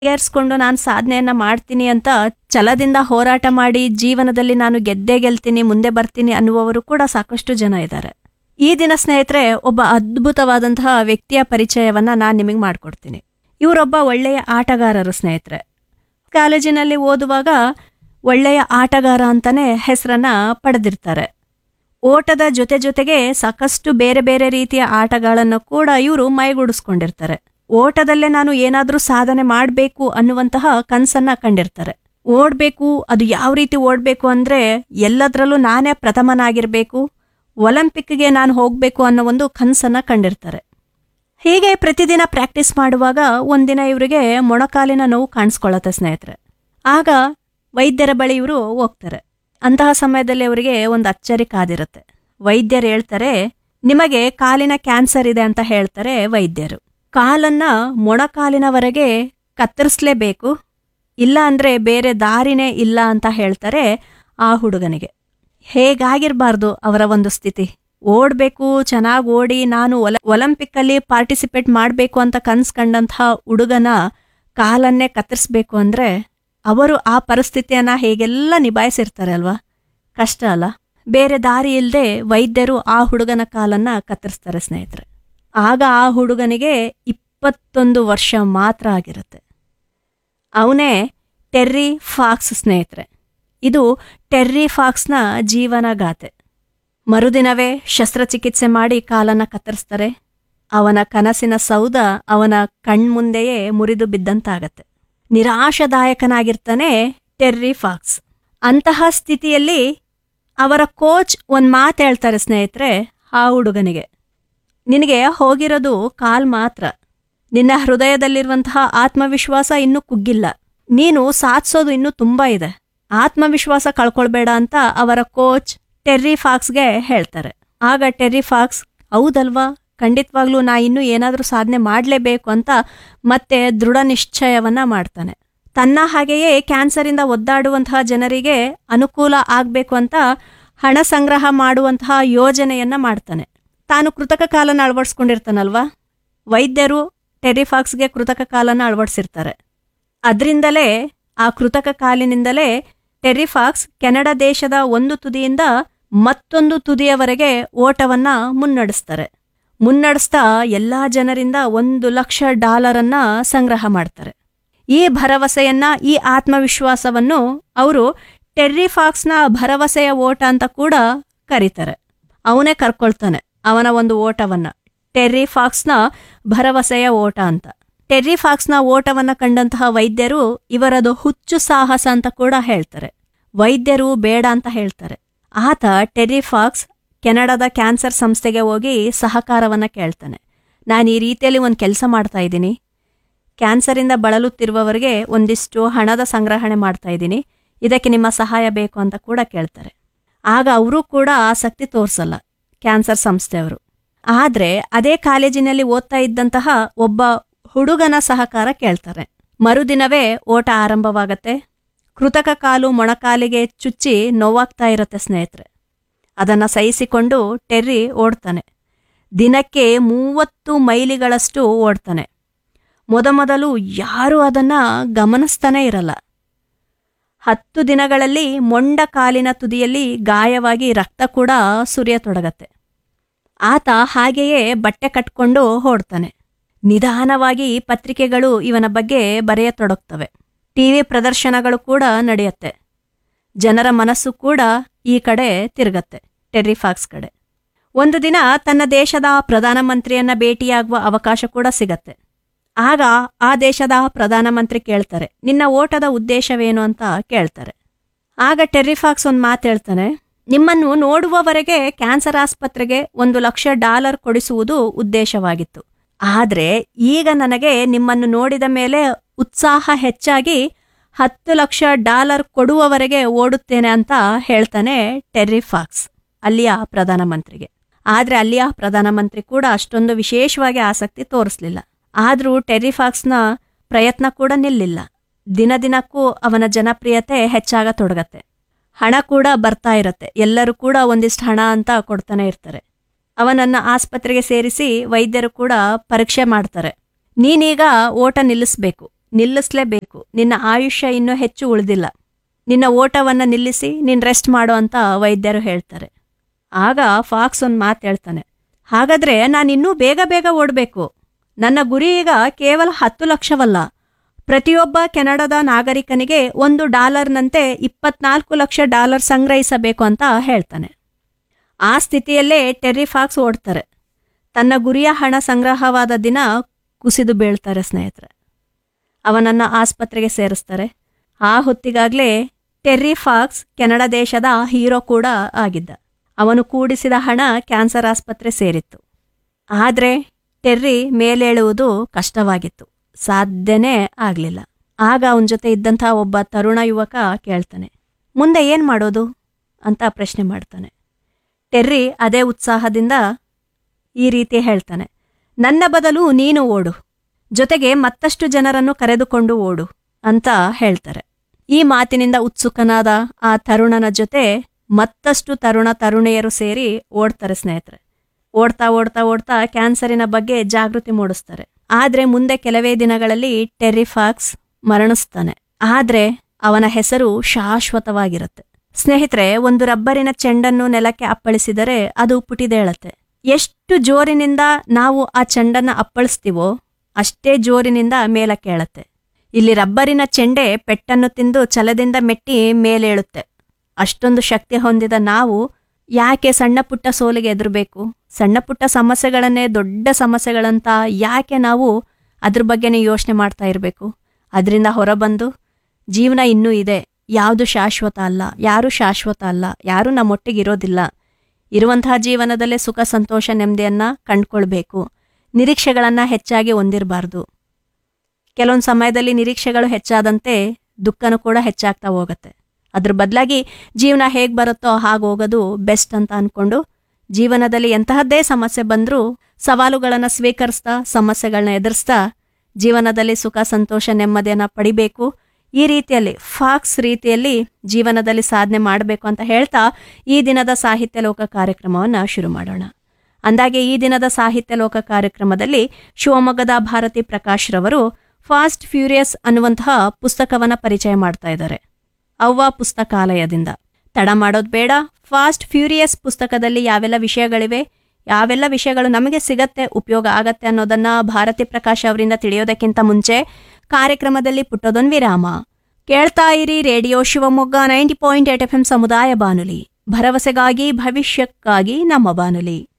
ಏರ್ಸ್ಕೊಂಡು ನಾನು ಸಾಧನೆಯನ್ನ ಮಾಡ್ತೀನಿ ಅಂತ ಛಲದಿಂದ ಹೋರಾಟ ಮಾಡಿ ಜೀವನದಲ್ಲಿ ನಾನು ಗೆದ್ದೇ ಗೆಲ್ತೀನಿ ಮುಂದೆ ಬರ್ತೀನಿ ಅನ್ನುವವರು ಕೂಡ ಸಾಕಷ್ಟು ಜನ ಇದ್ದಾರೆ ಈ ದಿನ ಸ್ನೇಹಿತರೆ ಒಬ್ಬ ಅದ್ಭುತವಾದಂತಹ ವ್ಯಕ್ತಿಯ ಪರಿಚಯವನ್ನ ನಾನು ನಿಮಗೆ ಮಾಡ್ಕೊಡ್ತೀನಿ ಇವರೊಬ್ಬ ಒಳ್ಳೆಯ ಆಟಗಾರರು ಸ್ನೇಹಿತರೆ ಕಾಲೇಜಿನಲ್ಲಿ ಓದುವಾಗ ಒಳ್ಳೆಯ ಆಟಗಾರ ಅಂತಾನೆ ಹೆಸರನ್ನ ಪಡೆದಿರ್ತಾರೆ ಓಟದ ಜೊತೆ ಜೊತೆಗೆ ಸಾಕಷ್ಟು ಬೇರೆ ಬೇರೆ ರೀತಿಯ ಆಟಗಳನ್ನು ಕೂಡ ಇವರು ಮೈಗೂಡಿಸ್ಕೊಂಡಿರ್ತಾರೆ ಓಟದಲ್ಲೇ ನಾನು ಏನಾದರೂ ಸಾಧನೆ ಮಾಡಬೇಕು ಅನ್ನುವಂತಹ ಕನಸನ್ನ ಕಂಡಿರ್ತಾರೆ ಓಡಬೇಕು ಅದು ಯಾವ ರೀತಿ ಓಡಬೇಕು ಅಂದ್ರೆ ಎಲ್ಲದರಲ್ಲೂ ನಾನೇ ಪ್ರಥಮನಾಗಿರ್ಬೇಕು ಒಲಿಂಪಿಕ್ಗೆ ನಾನು ಹೋಗಬೇಕು ಅನ್ನೋ ಒಂದು ಕನಸನ್ನ ಕಂಡಿರ್ತಾರೆ ಹೀಗೆ ಪ್ರತಿದಿನ ಪ್ರಾಕ್ಟೀಸ್ ಮಾಡುವಾಗ ಒಂದಿನ ಇವರಿಗೆ ಮೊಣಕಾಲಿನ ನೋವು ಕಾಣಿಸ್ಕೊಳ್ಳುತ್ತೆ ಸ್ನೇಹಿತರೆ ಆಗ ವೈದ್ಯರ ಬಳಿ ಇವರು ಹೋಗ್ತಾರೆ ಅಂತಹ ಸಮಯದಲ್ಲಿ ಅವರಿಗೆ ಒಂದು ಅಚ್ಚರಿ ಕಾದಿರುತ್ತೆ ವೈದ್ಯರು ಹೇಳ್ತಾರೆ ನಿಮಗೆ ಕಾಲಿನ ಕ್ಯಾನ್ಸರ್ ಇದೆ ಅಂತ ಹೇಳ್ತಾರೆ ವೈದ್ಯರು ಕಾಲನ್ನ ಮೊಣಕಾಲಿನವರೆಗೆ ಕತ್ತರಿಸ್ಲೇಬೇಕು ಇಲ್ಲ ಅಂದ್ರೆ ಬೇರೆ ದಾರಿನೇ ಇಲ್ಲ ಅಂತ ಹೇಳ್ತಾರೆ ಆ ಹುಡುಗನಿಗೆ ಹೇಗಾಗಿರ್ಬಾರ್ದು ಅವರ ಒಂದು ಸ್ಥಿತಿ ಓಡ್ಬೇಕು ಚೆನ್ನಾಗಿ ಓಡಿ ನಾನು ಒಲ ಒಲಿಂಪಿಕ್ ಅಲ್ಲಿ ಪಾರ್ಟಿಸಿಪೇಟ್ ಮಾಡಬೇಕು ಅಂತ ಕನ್ಸ್ಕೊಂಡಂತಹ ಹುಡುಗನ ಕಾಲನ್ನೇ ಕತ್ತರಿಸ್ಬೇಕು ಅಂದ್ರೆ ಅವರು ಆ ಪರಿಸ್ಥಿತಿಯನ್ನ ಹೇಗೆಲ್ಲ ನಿಭಾಯಿಸಿರ್ತಾರೆ ಅಲ್ವಾ ಕಷ್ಟ ಅಲ್ಲ ಬೇರೆ ದಾರಿ ಇಲ್ಲದೆ ವೈದ್ಯರು ಆ ಹುಡುಗನ ಕಾಲನ್ನ ಕತ್ತರಿಸ್ತಾರೆ ಸ್ನೇಹಿತರೆ ಆಗ ಆ ಹುಡುಗನಿಗೆ ಇಪ್ಪತ್ತೊಂದು ವರ್ಷ ಮಾತ್ರ ಆಗಿರುತ್ತೆ ಅವನೇ ಟೆರ್ರಿ ಫಾಕ್ಸ್ ಸ್ನೇಹಿತರೆ ಇದು ಟೆರ್ರಿ ಫಾಕ್ಸ್ನ ಜೀವನಗಾಥೆ ಮರುದಿನವೇ ಶಸ್ತ್ರಚಿಕಿತ್ಸೆ ಮಾಡಿ ಕಾಲನ್ನ ಕತ್ತರಿಸ್ತಾರೆ ಅವನ ಕನಸಿನ ಸೌಧ ಅವನ ಕಣ್ಮುಂದೆಯೇ ಮುರಿದು ಬಿದ್ದಂತಾಗತ್ತೆ ನಿರಾಶದಾಯಕನಾಗಿರ್ತಾನೆ ಟೆರ್ರಿ ಫಾಕ್ಸ್ ಅಂತಹ ಸ್ಥಿತಿಯಲ್ಲಿ ಅವರ ಕೋಚ್ ಒಂದ್ ಮಾತು ಹೇಳ್ತಾರೆ ಸ್ನೇಹಿತರೆ ಆ ಹುಡುಗನಿಗೆ ನಿನಗೆ ಹೋಗಿರೋದು ಕಾಲ್ ಮಾತ್ರ ನಿನ್ನ ಹೃದಯದಲ್ಲಿರುವಂತಹ ಆತ್ಮವಿಶ್ವಾಸ ಇನ್ನೂ ಕುಗ್ಗಿಲ್ಲ ನೀನು ಸಾಧಿಸೋದು ಇನ್ನೂ ತುಂಬಾ ಇದೆ ಆತ್ಮವಿಶ್ವಾಸ ಕಳ್ಕೊಳ್ಬೇಡ ಅಂತ ಅವರ ಕೋಚ್ ಟೆರ್ರಿ ಫಾಕ್ಸ್ಗೆ ಹೇಳ್ತಾರೆ ಆಗ ಟೆರ್ರಿ ಫಾಕ್ಸ್ ಹೌದಲ್ವಾ ಖಂಡಿತವಾಗ್ಲೂ ನಾ ಇನ್ನೂ ಏನಾದರೂ ಸಾಧನೆ ಮಾಡಲೇಬೇಕು ಅಂತ ಮತ್ತೆ ದೃಢ ನಿಶ್ಚಯವನ್ನ ಮಾಡ್ತಾನೆ ತನ್ನ ಹಾಗೆಯೇ ಕ್ಯಾನ್ಸರಿಂದ ಒದ್ದಾಡುವಂತಹ ಜನರಿಗೆ ಅನುಕೂಲ ಆಗಬೇಕು ಅಂತ ಹಣ ಸಂಗ್ರಹ ಮಾಡುವಂತಹ ಯೋಜನೆಯನ್ನ ಮಾಡ್ತಾನೆ ತಾನು ಕೃತಕ ಕಾಲನ ಅಳವಡಿಸ್ಕೊಂಡಿರ್ತಾನಲ್ವಾ ವೈದ್ಯರು ಟೆರಿಫಾಕ್ಸ್ಗೆ ಕೃತಕ ಕಾಲನ ಅಳವಡಿಸಿರ್ತಾರೆ ಅದರಿಂದಲೇ ಆ ಕೃತಕ ಕಾಲಿನಿಂದಲೇ ಟೆರಿಫಾಕ್ಸ್ ಕೆನಡಾ ದೇಶದ ಒಂದು ತುದಿಯಿಂದ ಮತ್ತೊಂದು ತುದಿಯವರೆಗೆ ಓಟವನ್ನ ಮುನ್ನಡೆಸ್ತಾರೆ ಮುನ್ನಡೆಸ್ತಾ ಎಲ್ಲಾ ಜನರಿಂದ ಒಂದು ಲಕ್ಷ ಡಾಲರನ್ನ ಸಂಗ್ರಹ ಮಾಡ್ತಾರೆ ಈ ಭರವಸೆಯನ್ನ ಈ ಆತ್ಮವಿಶ್ವಾಸವನ್ನು ಅವರು ಟೆರ್ರಿಫಾಕ್ಸ್ನ ಭರವಸೆಯ ಓಟ ಅಂತ ಕೂಡ ಕರೀತಾರೆ ಅವನೇ ಕರ್ಕೊಳ್ತಾನೆ ಅವನ ಒಂದು ಓಟವನ್ನ ಟೆರ್ರಿಫಾಕ್ಸ್ನ ಭರವಸೆಯ ಓಟ ಅಂತ ಟೆರ್ರಿಫಾಕ್ಸ್ನ ಓಟವನ್ನ ಕಂಡಂತಹ ವೈದ್ಯರು ಇವರದು ಹುಚ್ಚು ಸಾಹಸ ಅಂತ ಕೂಡ ಹೇಳ್ತಾರೆ ವೈದ್ಯರು ಬೇಡ ಅಂತ ಹೇಳ್ತಾರೆ ಆತ ಟೆರ್ರಿಫಾಕ್ಸ್ ಕೆನಡಾದ ಕ್ಯಾನ್ಸರ್ ಸಂಸ್ಥೆಗೆ ಹೋಗಿ ಸಹಕಾರವನ್ನ ಕೇಳ್ತಾನೆ ನಾನು ಈ ರೀತಿಯಲ್ಲಿ ಒಂದು ಕೆಲಸ ಮಾಡ್ತಾ ಇದ್ದೀನಿ ಕ್ಯಾನ್ಸರಿಂದ ಬಳಲುತ್ತಿರುವವರಿಗೆ ಒಂದಿಷ್ಟು ಹಣದ ಸಂಗ್ರಹಣೆ ಮಾಡ್ತಾ ಇದ್ದೀನಿ ಇದಕ್ಕೆ ನಿಮ್ಮ ಸಹಾಯ ಬೇಕು ಅಂತ ಕೂಡ ಕೇಳ್ತಾರೆ ಆಗ ಅವರು ಕೂಡ ಆಸಕ್ತಿ ತೋರಿಸಲ್ಲ ಕ್ಯಾನ್ಸರ್ ಸಂಸ್ಥೆಯವರು ಆದರೆ ಅದೇ ಕಾಲೇಜಿನಲ್ಲಿ ಓದ್ತಾ ಇದ್ದಂತಹ ಒಬ್ಬ ಹುಡುಗನ ಸಹಕಾರ ಕೇಳ್ತಾರೆ ಮರುದಿನವೇ ಓಟ ಆರಂಭವಾಗತ್ತೆ ಕೃತಕ ಕಾಲು ಮೊಣಕಾಲಿಗೆ ಚುಚ್ಚಿ ನೋವಾಗ್ತಾ ಇರುತ್ತೆ ಸ್ನೇಹಿತರೆ ಅದನ್ನು ಸಹಿಸಿಕೊಂಡು ಟೆರ್ರಿ ಓಡ್ತಾನೆ ದಿನಕ್ಕೆ ಮೂವತ್ತು ಮೈಲಿಗಳಷ್ಟು ಓಡ್ತಾನೆ ಮೊದಮೊದಲು ಯಾರೂ ಅದನ್ನ ಗಮನಿಸ್ತಾನೇ ಇರಲ್ಲ ಹತ್ತು ದಿನಗಳಲ್ಲಿ ಮೊಂಡ ಕಾಲಿನ ತುದಿಯಲ್ಲಿ ಗಾಯವಾಗಿ ರಕ್ತ ಕೂಡ ಸುರಿಯತೊಡಗತ್ತೆ ಆತ ಹಾಗೆಯೇ ಬಟ್ಟೆ ಕಟ್ಕೊಂಡು ಓಡ್ತಾನೆ ನಿಧಾನವಾಗಿ ಪತ್ರಿಕೆಗಳು ಇವನ ಬಗ್ಗೆ ಬರೆಯತೊಡಗ್ತವೆ ಟಿವಿ ಪ್ರದರ್ಶನಗಳು ಕೂಡ ನಡೆಯುತ್ತೆ ಜನರ ಮನಸ್ಸು ಕೂಡ ಈ ಕಡೆ ತಿರುಗತ್ತೆ ಟೆರ್ರಿಫಾಕ್ಸ್ ಕಡೆ ಒಂದು ದಿನ ತನ್ನ ದೇಶದ ಪ್ರಧಾನಮಂತ್ರಿಯನ್ನ ಭೇಟಿಯಾಗುವ ಅವಕಾಶ ಕೂಡ ಸಿಗತ್ತೆ ಆಗ ಆ ದೇಶದ ಪ್ರಧಾನಮಂತ್ರಿ ಕೇಳ್ತಾರೆ ನಿನ್ನ ಓಟದ ಉದ್ದೇಶವೇನು ಅಂತ ಕೇಳ್ತಾರೆ ಆಗ ಟೆರ್ರಿಫಾಕ್ಸ್ ಒಂದು ಮಾತು ಹೇಳ್ತಾನೆ ನಿಮ್ಮನ್ನು ನೋಡುವವರೆಗೆ ಕ್ಯಾನ್ಸರ್ ಆಸ್ಪತ್ರೆಗೆ ಒಂದು ಲಕ್ಷ ಡಾಲರ್ ಕೊಡಿಸುವುದು ಉದ್ದೇಶವಾಗಿತ್ತು ಆದ್ರೆ ಈಗ ನನಗೆ ನಿಮ್ಮನ್ನು ನೋಡಿದ ಮೇಲೆ ಉತ್ಸಾಹ ಹೆಚ್ಚಾಗಿ ಹತ್ತು ಲಕ್ಷ ಡಾಲರ್ ಕೊಡುವವರೆಗೆ ಓಡುತ್ತೇನೆ ಅಂತ ಹೇಳ್ತಾನೆ ಟೆರ್ರಿಫಾಕ್ಸ್ ಅಲ್ಲಿಯ ಪ್ರಧಾನಮಂತ್ರಿಗೆ ಆದ್ರೆ ಅಲ್ಲಿಯ ಪ್ರಧಾನಮಂತ್ರಿ ಕೂಡ ಅಷ್ಟೊಂದು ವಿಶೇಷವಾಗಿ ಆಸಕ್ತಿ ತೋರಿಸ್ಲಿಲ್ಲ ಆದ್ರೂ ಟೆರ್ರಿಫಾಕ್ಸ್ನ ಪ್ರಯತ್ನ ಕೂಡ ನಿಲ್ಲಿಲ್ಲ ದಿನ ದಿನಕ್ಕೂ ಅವನ ಜನಪ್ರಿಯತೆ ಹೆಚ್ಚಾಗತೊಡಗತ್ತೆ ಹಣ ಕೂಡ ಬರ್ತಾ ಇರತ್ತೆ ಎಲ್ಲರೂ ಕೂಡ ಒಂದಿಷ್ಟು ಹಣ ಅಂತ ಕೊಡ್ತಾನೆ ಇರ್ತಾರೆ ಅವನನ್ನ ಆಸ್ಪತ್ರೆಗೆ ಸೇರಿಸಿ ವೈದ್ಯರು ಕೂಡ ಪರೀಕ್ಷೆ ಮಾಡ್ತಾರೆ ನೀನೀಗ ಓಟ ನಿಲ್ಲಿಸ್ಬೇಕು ನಿಲ್ಲಿಸ್ಲೇಬೇಕು ನಿನ್ನ ಆಯುಷ್ಯ ಇನ್ನೂ ಹೆಚ್ಚು ಉಳಿದಿಲ್ಲ ನಿನ್ನ ಓಟವನ್ನು ನಿಲ್ಲಿಸಿ ನೀನು ರೆಸ್ಟ್ ಮಾಡು ಅಂತ ವೈದ್ಯರು ಹೇಳ್ತಾರೆ ಆಗ ಫಾಕ್ಸ್ ಒಂದು ಮಾತು ಹೇಳ್ತಾನೆ ಹಾಗಾದ್ರೆ ನಾನು ಇನ್ನೂ ಬೇಗ ಬೇಗ ಓಡಬೇಕು ನನ್ನ ಗುರಿ ಈಗ ಕೇವಲ ಹತ್ತು ಲಕ್ಷವಲ್ಲ ಪ್ರತಿಯೊಬ್ಬ ಕೆನಡಾದ ನಾಗರಿಕನಿಗೆ ಒಂದು ಡಾಲರ್ನಂತೆ ಇಪ್ಪತ್ನಾಲ್ಕು ಲಕ್ಷ ಡಾಲರ್ ಸಂಗ್ರಹಿಸಬೇಕು ಅಂತ ಹೇಳ್ತಾನೆ ಆ ಸ್ಥಿತಿಯಲ್ಲೇ ಟೆರ್ರಿ ಫಾಕ್ಸ್ ಓಡ್ತಾರೆ ತನ್ನ ಗುರಿಯ ಹಣ ಸಂಗ್ರಹವಾದ ದಿನ ಕುಸಿದು ಬೀಳ್ತಾರೆ ಸ್ನೇಹಿತರೆ ಅವನನ್ನು ಆಸ್ಪತ್ರೆಗೆ ಸೇರಿಸ್ತಾರೆ ಆ ಹೊತ್ತಿಗಾಗಲೇ ಟೆರ್ರಿ ಫಾಕ್ಸ್ ಕೆನಡಾ ದೇಶದ ಹೀರೋ ಕೂಡ ಆಗಿದ್ದ ಅವನು ಕೂಡಿಸಿದ ಹಣ ಕ್ಯಾನ್ಸರ್ ಆಸ್ಪತ್ರೆ ಸೇರಿತ್ತು ಆದರೆ ಟೆರ್ರಿ ಮೇಲೇಳುವುದು ಕಷ್ಟವಾಗಿತ್ತು ಸಾಧ್ಯನೇ ಆಗಲಿಲ್ಲ ಆಗ ಅವನ ಜೊತೆ ಇದ್ದಂಥ ಒಬ್ಬ ತರುಣ ಯುವಕ ಕೇಳ್ತಾನೆ ಮುಂದೆ ಏನು ಮಾಡೋದು ಅಂತ ಪ್ರಶ್ನೆ ಮಾಡ್ತಾನೆ ಟೆರ್ರಿ ಅದೇ ಉತ್ಸಾಹದಿಂದ ಈ ರೀತಿ ಹೇಳ್ತಾನೆ ನನ್ನ ಬದಲು ನೀನು ಓಡು ಜೊತೆಗೆ ಮತ್ತಷ್ಟು ಜನರನ್ನು ಕರೆದುಕೊಂಡು ಓಡು ಅಂತ ಹೇಳ್ತಾರೆ ಈ ಮಾತಿನಿಂದ ಉತ್ಸುಕನಾದ ಆ ತರುಣನ ಜೊತೆ ಮತ್ತಷ್ಟು ತರುಣ ತರುಣಿಯರು ಸೇರಿ ಓಡ್ತಾರೆ ಸ್ನೇಹಿತರೆ ಓಡ್ತಾ ಓಡ್ತಾ ಓಡ್ತಾ ಕ್ಯಾನ್ಸರಿನ ಬಗ್ಗೆ ಜಾಗೃತಿ ಮೂಡಿಸ್ತಾರೆ ಆದ್ರೆ ಮುಂದೆ ಕೆಲವೇ ದಿನಗಳಲ್ಲಿ ಟೆರ್ರಿಫಾಕ್ಸ್ ಮರಣಿಸ್ತಾನೆ ಆದ್ರೆ ಅವನ ಹೆಸರು ಶಾಶ್ವತವಾಗಿರುತ್ತೆ ಸ್ನೇಹಿತರೆ ಒಂದು ರಬ್ಬರಿನ ಚೆಂಡನ್ನು ನೆಲಕ್ಕೆ ಅಪ್ಪಳಿಸಿದರೆ ಅದು ಪುಟಿದೇಳತ್ತೆ ಎಷ್ಟು ಜೋರಿನಿಂದ ನಾವು ಆ ಚೆಂಡನ್ನ ಅಪ್ಪಳಿಸ್ತೀವೋ ಅಷ್ಟೇ ಜೋರಿನಿಂದ ಮೇಲಕ್ಕೆ ಏಳತ್ತೆ ಇಲ್ಲಿ ರಬ್ಬರಿನ ಚೆಂಡೆ ಪೆಟ್ಟನ್ನು ತಿಂದು ಛಲದಿಂದ ಮೆಟ್ಟಿ ಮೇಲೇಳುತ್ತೆ ಅಷ್ಟೊಂದು ಶಕ್ತಿ ಹೊಂದಿದ ನಾವು ಯಾಕೆ ಸಣ್ಣ ಪುಟ್ಟ ಸೋಲಿಗೆ ಎದುರಬೇಕು ಸಣ್ಣ ಪುಟ್ಟ ಸಮಸ್ಯೆಗಳನ್ನೇ ದೊಡ್ಡ ಸಮಸ್ಯೆಗಳಂತ ಯಾಕೆ ನಾವು ಅದ್ರ ಬಗ್ಗೆನೇ ಯೋಚನೆ ಮಾಡ್ತಾ ಇರಬೇಕು ಅದರಿಂದ ಹೊರಬಂದು ಜೀವನ ಇನ್ನೂ ಇದೆ ಯಾವುದು ಶಾಶ್ವತ ಅಲ್ಲ ಯಾರೂ ಶಾಶ್ವತ ಅಲ್ಲ ಯಾರೂ ನಮ್ಮೊಟ್ಟಿಗೆ ಇರೋದಿಲ್ಲ ಇರುವಂತಹ ಜೀವನದಲ್ಲೇ ಸುಖ ಸಂತೋಷ ನೆಮ್ಮದಿಯನ್ನ ಕಂಡ್ಕೊಳ್ಬೇಕು ನಿರೀಕ್ಷೆಗಳನ್ನ ಹೆಚ್ಚಾಗಿ ಹೊಂದಿರಬಾರ್ದು ಕೆಲವೊಂದು ಸಮಯದಲ್ಲಿ ನಿರೀಕ್ಷೆಗಳು ಹೆಚ್ಚಾದಂತೆ ದುಃಖನೂ ಕೂಡ ಹೆಚ್ಚಾಗ್ತಾ ಹೋಗುತ್ತೆ ಅದ್ರ ಬದಲಾಗಿ ಜೀವನ ಹೇಗೆ ಬರುತ್ತೋ ಹಾಗೆ ಹೋಗೋದು ಬೆಸ್ಟ್ ಅಂತ ಅನ್ಕೊಂಡು ಜೀವನದಲ್ಲಿ ಎಂತಹದ್ದೇ ಸಮಸ್ಯೆ ಬಂದರೂ ಸವಾಲುಗಳನ್ನು ಸ್ವೀಕರಿಸ್ತಾ ಸಮಸ್ಯೆಗಳನ್ನ ಎದುರಿಸ್ತಾ ಜೀವನದಲ್ಲಿ ಸುಖ ಸಂತೋಷ ನೆಮ್ಮದಿಯನ್ನ ಪಡಿಬೇಕು ಈ ರೀತಿಯಲ್ಲಿ ಫಾಕ್ಸ್ ರೀತಿಯಲ್ಲಿ ಜೀವನದಲ್ಲಿ ಸಾಧನೆ ಮಾಡಬೇಕು ಅಂತ ಹೇಳ್ತಾ ಈ ದಿನದ ಸಾಹಿತ್ಯ ಲೋಕ ಕಾರ್ಯಕ್ರಮವನ್ನು ಶುರು ಮಾಡೋಣ ಅಂದಾಗೆ ಈ ದಿನದ ಸಾಹಿತ್ಯ ಲೋಕ ಕಾರ್ಯಕ್ರಮದಲ್ಲಿ ಶಿವಮೊಗ್ಗದ ಭಾರತಿ ಪ್ರಕಾಶ್ ರವರು ಫಾಸ್ಟ್ ಫ್ಯೂರಿಯಸ್ ಅನ್ನುವಂತಹ ಪುಸ್ತಕವನ್ನ ಪರಿಚಯ ಮಾಡ್ತಾ ಇದ್ದಾರೆ ಅವ್ವ ಪುಸ್ತಕಾಲಯದಿಂದ ತಡ ಮಾಡೋದು ಬೇಡ ಫಾಸ್ಟ್ ಫ್ಯೂರಿಯಸ್ ಪುಸ್ತಕದಲ್ಲಿ ಯಾವೆಲ್ಲ ವಿಷಯಗಳಿವೆ ಯಾವೆಲ್ಲ ವಿಷಯಗಳು ನಮಗೆ ಸಿಗತ್ತೆ ಉಪಯೋಗ ಆಗತ್ತೆ ಅನ್ನೋದನ್ನ ಭಾರತಿ ಪ್ರಕಾಶ್ ಅವರಿಂದ ತಿಳಿಯೋದಕ್ಕಿಂತ ಮುಂಚೆ ಕಾರ್ಯಕ್ರಮದಲ್ಲಿ ಪುಟ್ಟದೊಂದು ವಿರಾಮ ಕೇಳ್ತಾ ಇರಿ radio Shivamogga ninety point eight F M ಸಮುದಾಯ ಬಾನುಲಿ ಭರವಸೆಗಾಗಿ ಭವಿಷ್ಯಕ್ಕಾಗಿ ನಮ್ಮ ಬಾನುಲಿ